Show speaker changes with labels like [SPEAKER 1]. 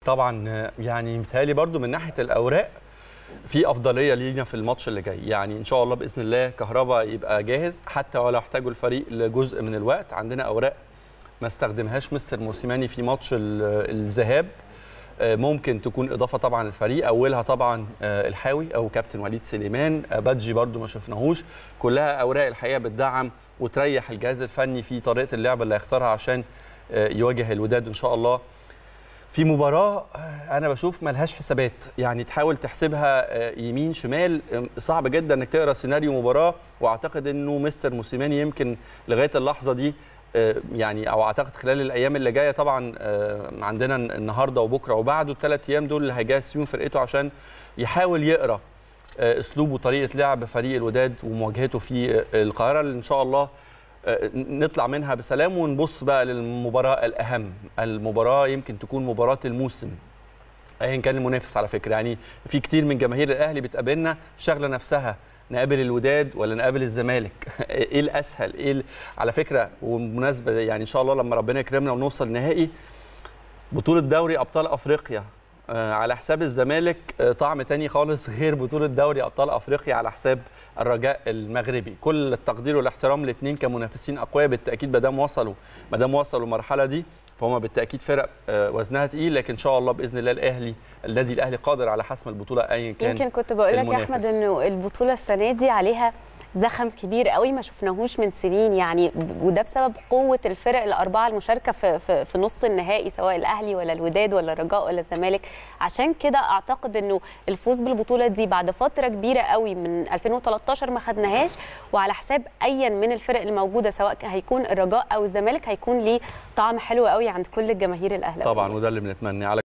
[SPEAKER 1] طبعا يعني متهيألي برضو من ناحيه الاوراق في افضليه لينا في الماتش اللي جاي يعني ان شاء الله باذن الله كهربا يبقى جاهز حتى ولو احتاجوا الفريق لجزء من الوقت عندنا اوراق ما استخدمهاش مستر موسيماني في ماتش الذهاب ممكن تكون اضافه طبعا للفريق اولها طبعا الحاوي او كابتن وليد سليمان بادجي برده ما شفناهوش كلها اوراق الحقيقه بتدعم وتريح الجهاز الفني في طريقه اللعب اللي هيختارها عشان يواجه الوداد ان شاء الله في مباراه انا بشوف ملهاش حسابات يعني تحاول تحسبها يمين شمال صعب جدا انك تقرا سيناريو مباراه واعتقد انه مستر موسيماني يمكن لغايه اللحظه دي يعني او اعتقد خلال الايام اللي جايه طبعا عندنا النهارده وبكره وبعده الثلاث ايام دول اللي هيجهز فيهم فرقته عشان يحاول يقرا اسلوب وطريقه لعب فريق الوداد ومواجهته في القاهره اللي ان شاء الله نطلع منها بسلام ونبص بقى للمباراه الاهم المباراه يمكن تكون مباراه الموسم ايا كان المنافس على فكره يعني في كتير من جماهير الاهلي بتقابلنا شغله نفسها نقابل الوداد ولا نقابل الزمالك ايه الاسهل ايه ال... على فكره وبمناسبه يعني ان شاء الله لما ربنا يكرمنا ونوصل نهائي بطوله دوري ابطال افريقيا على حساب الزمالك طعم تاني خالص غير بطوله دوري ابطال افريقيا على حساب الرجاء المغربي كل التقدير والاحترام الاثنين كمنافسين اقوياء بالتاكيد ما دام وصلوا ما دام وصلوا المرحله دي فهم بالتاكيد فرق وزنها تقيل لكن ان شاء الله باذن الله الاهلي الذي الاهلي قادر على حسم البطوله ايا كان
[SPEAKER 2] يمكن كنت بقول لك يا احمد انه البطوله السنه دي عليها زخم كبير قوي ما شفناهوش من سنين يعني وده بسبب قوه الفرق الاربعه المشاركه في في, في نص النهائي سواء الاهلي ولا الوداد ولا الرجاء ولا الزمالك عشان كده اعتقد انه الفوز بالبطوله دي بعد فتره كبيره قوي من 2013 ما خدناهاش وعلى حساب ايا من الفرق الموجوده سواء هيكون الرجاء او الزمالك هيكون ليه طعم حلو قوي عند كل الجماهير الاهلاويه
[SPEAKER 1] طبعا وده اللي بنتمناه على